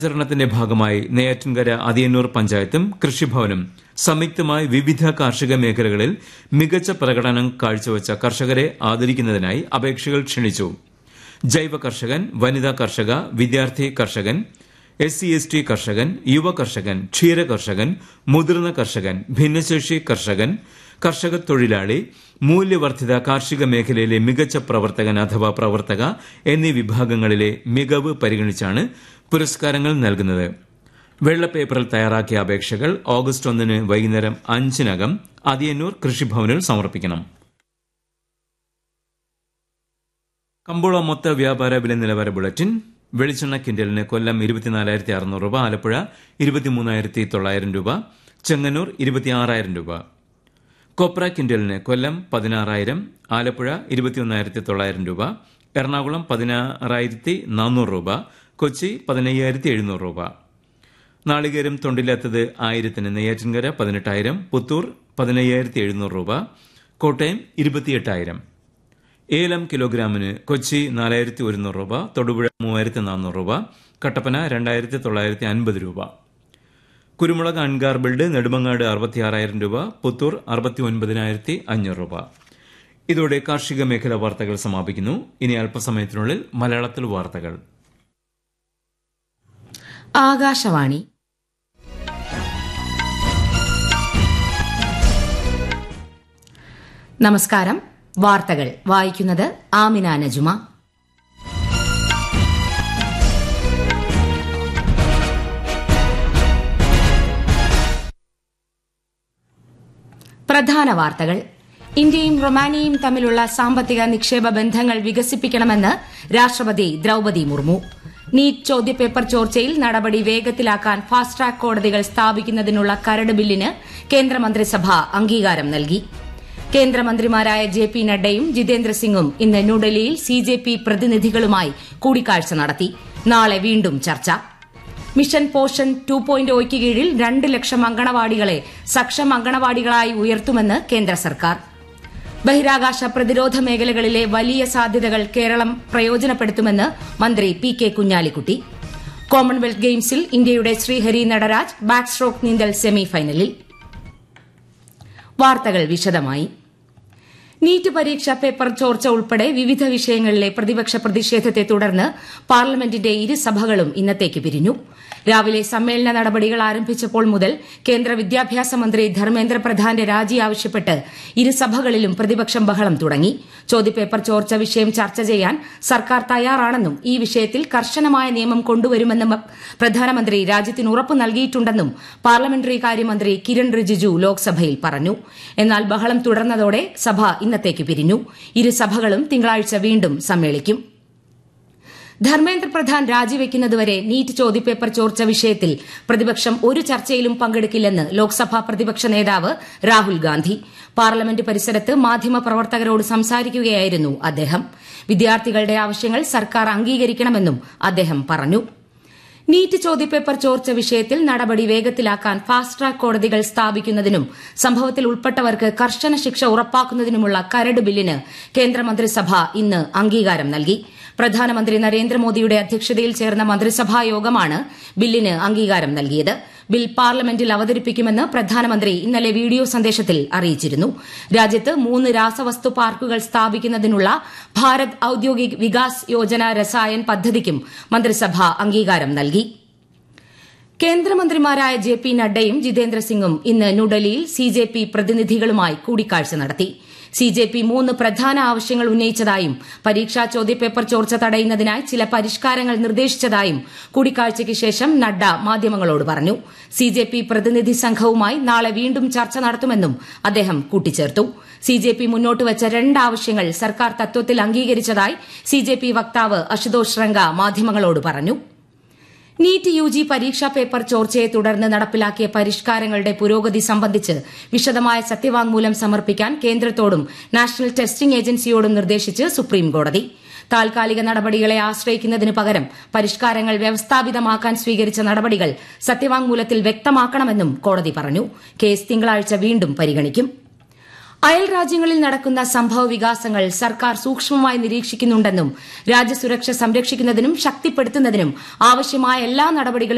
ആചരണത്തിന്റെ ഭാഗമായി നെയ്യാറ്റിൻകര അതിയന്നൂർ പഞ്ചായത്തും കൃഷിഭവനും സംയുക്തമായി വിവിധ കാർഷിക മേഖലകളിൽ മികച്ച പ്രകടനം കാഴ്ചവച്ച കർഷകരെ ആദരിക്കുന്നതിനായി അപേക്ഷകൾ ക്ഷണിച്ചു ജൈവ കർഷകൻ വനിതാ കർഷക വിദ്യാർത്ഥി കർഷകൻ എസ് സി എസ് ടി കർഷകൻ യുവ കർഷകൻ ക്ഷീര കർഷകൻ മുതിർന്ന കർഷകൻ ഭിന്നശേഷി കർഷകൻ കർഷക തൊഴിലാളി മൂല്യവർദ്ധിത കാർഷിക മേഖലയിലെ മികച്ച പ്രവർത്തകൻ അഥവാ പ്രവർത്തക എന്നീ വിഭാഗങ്ങളിലെ മികവ് പരിഗണിച്ചാണ് പുരസ്കാരങ്ങൾ നൽകുന്നത് വെള്ള പേപ്പറിൽ തയ്യാറാക്കിയ അപേക്ഷകൾ ഓഗസ്റ്റ് ഒന്നിന് വൈകുന്നേരം അഞ്ചിനകം അതിയന്നൂർ കൃഷിഭവനിൽ സമർപ്പിക്കണം കമ്പോള മൊത്ത വ്യാപാര വില നിലവാര ബുള്ളറ്റിൻ വെളിച്ചെണ്ണ കിൻഡലിന് കൊല്ലം ഇരുപത്തിനാലായിരത്തി അറുന്നൂറ് രൂപ ആലപ്പുഴ ഇരുപത്തിമൂന്നായിരത്തി തൊള്ളായിരം രൂപ ചെങ്ങന്നൂർ ഇരുപത്തിയാറായിരം രൂപ കൊപ്ര കിൻഡലിന് കൊല്ലം പതിനാറായിരം ആലപ്പുഴ ഇരുപത്തിയൊന്നായിരത്തി തൊള്ളായിരം രൂപ എറണാകുളം പതിനാറായിരത്തി നാനൂറ് രൂപ കൊച്ചി പതിനയ്യായിരത്തി എഴുന്നൂറ് രൂപ നാളികേരം തൊണ്ടില്ലാത്തത് ആയിരത്തിന് നെയ്യാറ്റിൻകര പതിനെട്ടായിരം പുത്തൂർ പതിനയ്യായിരത്തി എഴുന്നൂറ് രൂപ കോട്ടയം ഇരുപത്തിയെട്ടായിരം ഏലം കിലോഗ്രാമിന് കൊച്ചി നാലായിരത്തി ഒരുന്നൂറ് രൂപ തൊടുപുഴ മൂവായിരത്തി നാനൂറ് രൂപ കട്ടപ്പന രണ്ടായിരത്തി തൊള്ളായിരത്തി അൻപത് രൂപ കുരുമുളക് അൺഗാർബിൾഡ് നെടുമങ്ങാട് അറുപത്തിയാറായിരം രൂപ പുത്തൂർ അറുപത്തി ഒൻപതിനായിരത്തി അഞ്ഞൂറ് രൂപ ഇതോടെ കാർഷിക മേഖല വാർത്തകൾ സമാപിക്കുന്നു ഇനി അല്പസമയത്തിനുള്ളിൽ മലയാളത്തിൽ വാർത്തകൾ ആകാശവാണി നമസ്കാരം വാർത്തകൾ വായിക്കുന്നത് ആമിന നജുമ പ്രധാന വാർത്തകൾ ഇന്ത്യയും റൊമാനിയയും തമ്മിലുള്ള സാമ്പത്തിക നിക്ഷേപ ബന്ധങ്ങൾ വികസിപ്പിക്കണമെന്ന് രാഷ്ട്രപതി ദ്രൌപതി മുർമു നീറ്റ് ചോദ്യപേപ്പർ ചോർച്ചയിൽ നടപടി വേഗത്തിലാക്കാൻ ഫാസ്റ്റ് ട്രാക്ക് കോടതികൾ സ്ഥാപിക്കുന്നതിനുള്ള കരട് ബില്ലിന് കേന്ദ്രമന്ത്രിസഭ അംഗീകാരം നൽകി കേന്ദ്രമന്ത്രിമാരായ ജെ പി നഡ്ഡയും ജിതേന്ദ്ര സിംഗും ഇന്ന് ന്യൂഡൽഹിയിൽ സി ജെ പി പ്രതിനിധികളുമായി കൂടിക്കാഴ്ച നടത്തി നാളെ വീണ്ടും ചർച്ച മിഷൻ പോഷൻ ടു പോയിന്റ് ഒയ്ക്ക് കീഴിൽ രണ്ട് ലക്ഷം അങ്കണവാടികളെ സക്ഷം അങ്കണവാടികളായി ഉയർത്തുമെന്ന് കേന്ദ്ര സർക്കാർ ബഹിരാകാശ പ്രതിരോധ മേഖലകളിലെ വലിയ സാധ്യതകൾ കേരളം പ്രയോജനപ്പെടുത്തുമെന്ന് മന്ത്രി പി കെ കുഞ്ഞാലിക്കുട്ടി കോമൺവെൽത്ത് ഗെയിംസിൽ ഇന്ത്യയുടെ ശ്രീഹരി നടരാജ് ബാക്ക് സ്ട്രോക്ക് നീന്തൽ സെമിഫൈനലിൽ വാർത്തകൾ വിശദമായി നീറ്റ് പരീക്ഷ പേപ്പർ ചോർച്ച ഉൾപ്പെടെ വിവിധ വിഷയങ്ങളിലെ പ്രതിപക്ഷ പ്രതിഷേധത്തെ തുടർന്ന് പാർലമെന്റിന്റെ ഇരുസഭകളും ഇന്നത്തേക്ക് പിരിഞ്ഞു രാവിലെ സമ്മേളന നടപടികൾ ആരംഭിച്ചപ്പോൾ മുതൽ കേന്ദ്ര വിദ്യാഭ്യാസ മന്ത്രി ധർമ്മേന്ദ്ര പ്രധാന്റെ രാജി ആവശ്യപ്പെട്ട് ഇരുസഭകളിലും പ്രതിപക്ഷം ബഹളം തുടങ്ങി ചോദ്യപേപ്പർ ചോർച്ച വിഷയം ചർച്ച ചെയ്യാൻ സർക്കാർ തയ്യാറാണെന്നും ഈ വിഷയത്തിൽ കർശനമായ നിയമം കൊണ്ടുവരുമെന്നും പ്രധാനമന്ത്രി രാജ്യത്തിന് ഉറപ്പ് നൽകിയിട്ടുണ്ടെന്നും പാർലമെന്ററി കാര്യമന്ത്രി കിരൺ റിജിജു ലോക്സഭയിൽ പറഞ്ഞു എന്നാൽ ബഹളം തുടർന്നതോടെ സഭ ഇന്നത്തേക്ക് പിരിഞ്ഞു ഇരുസഭകളും തിങ്കളാഴ്ച വീണ്ടും സമ്മേളിക്കും ധർമ്മേന്ദ്ര പ്രധാൻ രാജിവെക്കുന്നതുവരെ നീറ്റ് ചോദ്യപേപ്പർ ചോർച്ച വിഷയത്തിൽ പ്രതിപക്ഷം ഒരു ചർച്ചയിലും പങ്കെടുക്കില്ലെന്ന് ലോക്സഭാ പ്രതിപക്ഷ നേതാവ് രാഹുൽ ഗാന്ധി പാർലമെന്റ് പരിസരത്ത് മാധ്യമപ്രവർത്തകരോട് സംസാരിക്കുകയായിരുന്നു അദ്ദേഹം വിദ്യാർത്ഥികളുടെ ആവശ്യങ്ങൾ സർക്കാർ അംഗീകരിക്കണമെന്നും അദ്ദേഹം പറഞ്ഞു നീറ്റ് ചോദ്യപേപ്പർ ചോർച്ച വിഷയത്തിൽ നടപടി വേഗത്തിലാക്കാൻ ഫാസ്റ്റ് ട്രാക്ക് കോടതികൾ സ്ഥാപിക്കുന്നതിനും സംഭവത്തിൽ ഉൾപ്പെട്ടവർക്ക് കർശന ശിക്ഷ ഉറപ്പാക്കുന്നതിനുമുള്ള കരട് ബില്ലിന് കേന്ദ്രമന്ത്രിസഭ ഇന്ന് അംഗീകാരം നൽകി പ്രധാനമന്ത്രി നരേന്ദ്രമോദിയുടെ അധ്യക്ഷതയിൽ ചേർന്ന മന്ത്രിസഭാ യോഗമാണ് ബില്ലിന് അംഗീകാരം നൽകിയത് ബിൽ പാർലമെന്റിൽ അവതരിപ്പിക്കുമെന്ന് പ്രധാനമന്ത്രി ഇന്നലെ വീഡിയോ സന്ദേശത്തിൽ അറിയിച്ചിരുന്നു രാജ്യത്ത് മൂന്ന് രാസവസ്തു പാർക്കുകൾ സ്ഥാപിക്കുന്നതിനുള്ള ഭാരത് ഔദ്യോഗിക് വികാസ് യോജന രസായൻ പദ്ധതിക്കും മന്ത്രിസഭ അംഗീകാരം നൽകി കേന്ദ്രമന്ത്രിമാരായ ജെ പി നഡ്ഡയും ജിതേന്ദ്ര സിംഗും ഇന്ന് ന്യൂഡൽഹിയിൽ സി ജെ പി പ്രതിനിധികളുമായി കൂടിക്കാഴ്ച നടത്തി സി ജെ പി മൂന്ന് പ്രധാന ആവശ്യങ്ങൾ ഉന്നയിച്ചതായും പരീക്ഷാ ചോദ്യപേപ്പർ ചോർച്ച തടയുന്നതിനായി ചില പരിഷ്കാരങ്ങൾ നിർദ്ദേശിച്ചതായും കൂടിക്കാഴ്ചയ്ക്ക് ശേഷം നഡ്ഡ മാധ്യമങ്ങളോട് പറഞ്ഞു സി ജെ പി പ്രതിനിധി സംഘവുമായി നാളെ വീണ്ടും ചർച്ച നടത്തുമെന്നും അദ്ദേഹം കൂട്ടിച്ചേർത്തു സി ജെ പി മുന്നോട്ട് വച്ച രണ്ട് ആവശ്യങ്ങൾ സർക്കാർ തത്വത്തിൽ അംഗീകരിച്ചതായി സി ജെ പി വക്താവ് അശുതോഷ് ശൃംഗ മാധ്യമങ്ങളോട് പറഞ്ഞു നീറ്റ് യു ജി പരീക്ഷാ പേപ്പർ ചോർച്ചയെ തുടർന്ന് നടപ്പിലാക്കിയ പരിഷ്കാരങ്ങളുടെ പുരോഗതി സംബന്ധിച്ച് വിശദമായ സത്യവാങ്മൂലം സമർപ്പിക്കാൻ കേന്ദ്രത്തോടും നാഷണൽ ടെസ്റ്റിംഗ് ഏജൻസിയോടും നിർദ്ദേശിച്ച് സുപ്രീംകോടതി താൽക്കാലിക നടപടികളെ ആശ്രയിക്കുന്നതിന് പകരം പരിഷ്കാരങ്ങൾ വ്യവസ്ഥാപിതമാക്കാൻ സ്വീകരിച്ച നടപടികൾ സത്യവാങ്മൂലത്തിൽ വ്യക്തമാക്കണമെന്നും കോടതി പറഞ്ഞു കേസ് തിങ്കളാഴ്ച വീണ്ടും പരിഗണിക്കും അയൽ രാജ്യങ്ങളിൽ നടക്കുന്ന സംഭവ വികാസങ്ങൾ സർക്കാർ സൂക്ഷ്മമായി നിരീക്ഷിക്കുന്നുണ്ടെന്നും രാജ്യസുരക്ഷ സംരക്ഷിക്കുന്നതിനും ശക്തിപ്പെടുത്തുന്നതിനും ആവശ്യമായ എല്ലാ നടപടികളും